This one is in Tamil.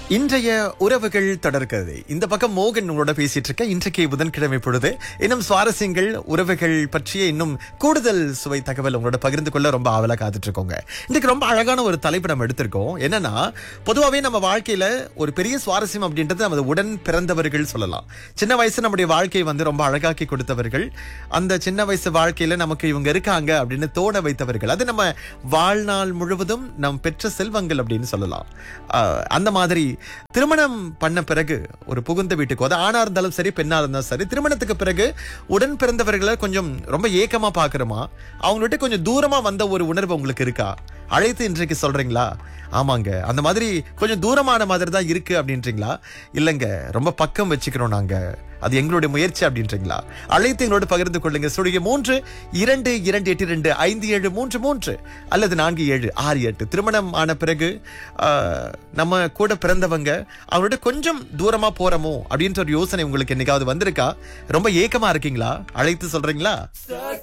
இன்றைய உறவுகள் தொடர்கிறது இந்த பக்கம் மோகன் உங்களோட பேசிட்டு இருக்க இன்றைக்கு புதன்கிழமை பொழுது இன்னும் சுவாரஸ்யங்கள் உறவுகள் பற்றிய இன்னும் கூடுதல் சுவை தகவல் உங்களோட பகிர்ந்து கொள்ள ரொம்ப ஆவலா காத்துட்டு இருக்கோங்க இன்றைக்கு ரொம்ப அழகான ஒரு தலைப்பு நம்ம எடுத்திருக்கோம் என்னன்னா பொதுவாகவே நம்ம வாழ்க்கையில ஒரு பெரிய சுவாரஸ்யம் அப்படின்றது நமது உடன் பிறந்தவர்கள் சொல்லலாம் சின்ன வயசு நம்முடைய வாழ்க்கையை வந்து ரொம்ப அழகாக்கி கொடுத்தவர்கள் அந்த சின்ன வயசு வாழ்க்கையில நமக்கு இவங்க இருக்காங்க அப்படின்னு தோண வைத்தவர்கள் அது நம்ம வாழ்நாள் முழுவதும் நம் பெற்ற செல்வங்கள் அப்படின்னு சொல்லலாம் ஆஹ் அந்த மாதிரி திருமணம் பண்ண பிறகு ஒரு புகுந்த வீட்டுக்கு அது ஆணா இருந்தாலும் சரி பெண்ணா இருந்தாலும் சரி திருமணத்துக்கு பிறகு உடன் பிறந்தவர்களை கொஞ்சம் ரொம்ப ஏக்கமா பாக்குறோமா அவங்கள்ட்ட கொஞ்சம் தூரமா வந்த ஒரு உணர்வு உங்களுக்கு இருக்கா அழைத்து இன்றைக்கு சொல்றீங்களா ஆமாங்க அந்த மாதிரி கொஞ்சம் தூரமான மாதிரி தான் இருக்கு அப்படின்றீங்களா இல்லைங்க ரொம்ப பக்கம் வச்சுக்கிறோம் நாங்க அது எங்களுடைய முயற்சி அப்படின்றீங்களா அழைத்து எங்களோடு பகிர்ந்து கொள்ளுங்க சுடைய மூன்று இரண்டு இரண்டு எட்டு ரெண்டு ஐந்து ஏழு மூன்று மூன்று அல்லது நான்கு ஏழு ஆறு எட்டு திருமணம் ஆன பிறகு ஆஹ், நம்ம கூட பிறந்தவங்க அவங்களோட கொஞ்சம் தூரமா போறோமோ அப்படின்ற ஒரு யோசனை உங்களுக்கு என்னைக்காவது வந்திருக்கா ரொம்ப ஏக்கமா இருக்கீங்களா அழைத்து சொல்றீங்களா